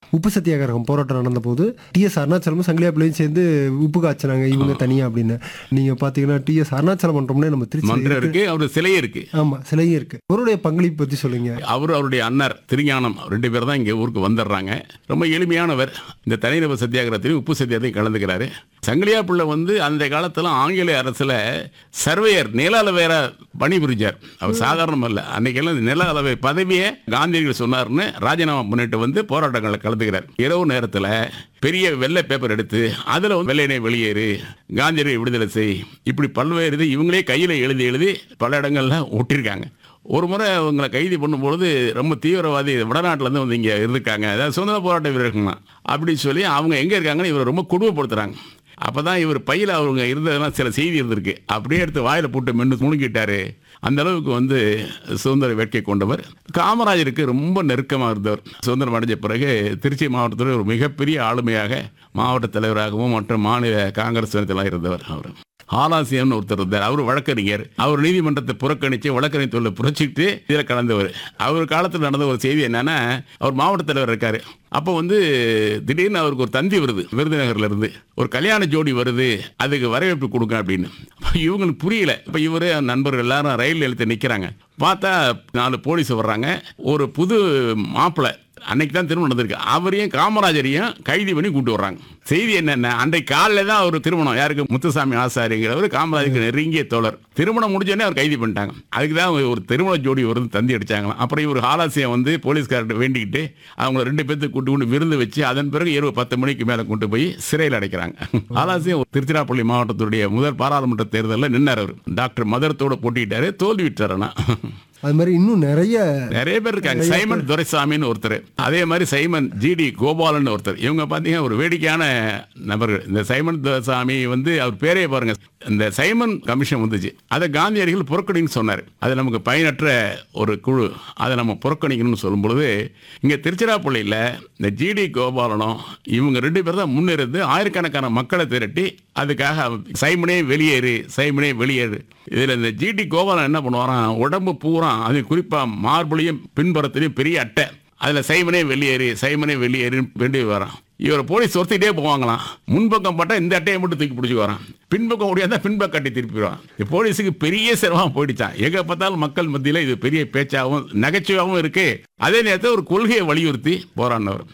உப்பு சத்தியாகிரகம் போராட்டம் நடந்த போது டிஎஸ் அருணாச்சலமும் சங்கிலியா பிள்ளையும் சேர்ந்து உப்பு காய்ச்சினாங்க இவங்க தனியா அப்படின்னு நீங்க பாத்தீங்கன்னா டிஎஸ் அருணாச்சலம் மன்றம்னே நம்ம திருச்சி மன்றம் இருக்கு அவர் சிலையே இருக்கு ஆமா சிலையும் இருக்கு அவருடைய பங்களிப்பு பத்தி சொல்லுங்க அவர் அவருடைய அண்ணர் திருஞானம் ரெண்டு பேர் தான் இங்கே ஊருக்கு வந்துடுறாங்க ரொம்ப எளிமையானவர் இந்த தனிநபர் சத்தியாகிரகத்திலையும் உப்பு சத்தியாகத்தையும் கலந்துக்கிறாரு சங்கிலியா பிள்ளை வந்து அந்த காலத்துல ஆங்கிலேய அரசுல சர்வேயர் நில அளவையர பணிபுரிஞ்சார் அவர் சாதாரணம் அல்ல அன்னைக்கெல்லாம் இந்த நில அளவை பதவியை காந்தியடிகள் சொன்னார்னு ராஜினாமா பண்ணிட்டு வந்து போராட்டங்களில் கலந்துக்கிறார் இரவு நேரத்துல பெரிய வெள்ளை பேப்பர் எடுத்து அதுல வந்து வெள்ளையனை வெளியேறு காந்தியடிகளை விடுதலை செய் இப்படி பல்வேறு இது இவங்களே கையில எழுதி எழுதி பல இடங்கள்ல ஒட்டியிருக்காங்க ஒரு முறை அவங்களை கைது பண்ணும்பொழுது ரொம்ப தீவிரவாதி வடநாட்டிலேருந்து வந்து இங்கே இருக்காங்க அதாவது சுதந்திர போராட்ட வீரர்கள்லாம் அப்படி சொல்லி அவங்க எங்கே இருக்காங்கன்னு இவரை ரொம்ப கொடுமைப்படுத்துறாங்க அப்போ தான் இவர் பையில் அவங்க இருந்ததெல்லாம் சில செய்தி இருந்திருக்கு அப்படியே எடுத்து வாயில் போட்டு மென்று முழுங்கிட்டாரு அந்த அளவுக்கு வந்து சுதந்திர வேட்கை கொண்டவர் காமராஜருக்கு ரொம்ப நெருக்கமாக இருந்தவர் சுதந்திரம் அடைஞ்ச பிறகு திருச்சி மாவட்டத்தில் ஒரு மிகப்பெரிய ஆளுமையாக மாவட்ட தலைவராகவும் மற்றும் மாநில காங்கிரஸ் தலைவராக இருந்தவர் அவர் ஆலாசியம்னு ஒருத்தர் இருந்தார் அவர் வழக்கறிஞர் அவர் நீதிமன்றத்தை புறக்கணித்து வழக்கறிஞர் தொழிலை புரட்சிட்டு இதில் கலந்தவர் அவர் காலத்தில் நடந்த ஒரு செய்தி என்னன்னா அவர் மாவட்ட தலைவர் இருக்காரு அப்போ வந்து திடீர்னு அவருக்கு ஒரு தந்தி வருது விருதுநகர்ல இருந்து ஒரு கல்யாண ஜோடி வருது அதுக்கு வரவேற்பு கொடுங்க அப்படின்னு அப்ப இவங்களுக்கு புரியல இப்போ இவரு நண்பர்கள் எல்லாரும் ரயில் நிலையத்தை நிற்கிறாங்க பார்த்தா நாலு போலீஸ் வர்றாங்க ஒரு புது மாப்பிள்ளை அன்னைக்கு தான் திருமணம் நடந்திருக்கு அவரையும் காமராஜரையும் கைது பண்ணி கூட்டு வர்றாங்க செய்தி என்னென்ன அன்றைக்கு காலையில் தான் அவர் திருமணம் யாருக்கு முத்துசாமி ஆசாரிங்கிறவர் காமராஜருக்கு நெருங்கிய தோழர் திருமணம் முடிஞ்சோடனே அவர் கைது பண்ணிட்டாங்க அதுக்கு தான் ஒரு திருமண ஜோடி வந்து தந்தி அடிச்சாங்களாம் அப்புறம் இவர் ஆலாசியம் வந்து போலீஸ்கார்ட்ட வேண்டிக்கிட்டு அவங்கள ரெண்டு பேர்த்துக்கு கூட்டு கொண்டு விருந்து வச்சு அதன் பிறகு இரவு பத்து மணிக்கு மேலே கொண்டு போய் சிறையில் அடைக்கிறாங்க ஆலாசியம் திருச்சிராப்பள்ளி மாவட்டத்துடைய முதல் பாராளுமன்ற தேர்தலில் நின்னார் அவர் டாக்டர் மதரத்தோட போட்டிக்கிட்டாரு தோல்வி விட்டார் ஆனா அது மாதிரி இன்னும் நிறைய நிறைய பேர் இருக்காங்க சைமன் துரைசாமின்னு ஒருத்தர் அதே மாதிரி சைமன் ஜிடி கோபாலன் ஒருத்தர் இவங்க பார்த்தீங்கன்னா ஒரு வேடிக்கையான நபர்கள் இந்த சைமன் துரைசாமி வந்து அவர் பேரே பாருங்க இந்த சைமன் கமிஷன் வந்துச்சு அதை காந்தியடிகள் புறக்கணின்னு சொன்னார் அது நமக்கு பயனற்ற ஒரு குழு அதை நம்ம புறக்கணிக்கணும்னு சொல்லும் பொழுது இங்கே திருச்சிராப்பள்ளியில் இந்த ஜிடி கோபாலனும் இவங்க ரெண்டு பேர் தான் முன்னிருந்து ஆயிரக்கணக்கான மக்களை திரட்டி அதுக்காக சைமனே வெளியேறு சைமனே வெளியேறு இதில் இந்த ஜிடி கோபாலன் என்ன பண்ணுவாராம் உடம்பு பூரா அது குறிப்பாக மார்புலையும் பின்புறத்துலையும் பெரிய அட்டை அதில் சைமனே வெளியேறு சைமனே வெளியேறுன்னு வேண்டி வரான் இவரை போலீஸ் ஒருத்திட்டே போவாங்களாம் முன்பக்கம் பட்டா இந்த அட்டையை மட்டும் தூக்கி பிடிச்சி வரான் பின்பக்கம் முடியாத பின்பக்கம் கட்டி திருப்பிடுவான் இந்த போலீஸுக்கு பெரிய சிரமம் போயிடுச்சான் எங்க பார்த்தாலும் மக்கள் மத்தியில் இது பெரிய பேச்சாகவும் நகைச்சுவாகவும் இருக்கு அதே நேரத்தில் ஒரு கொள்கையை வலியுறுத்தி போராடினவர்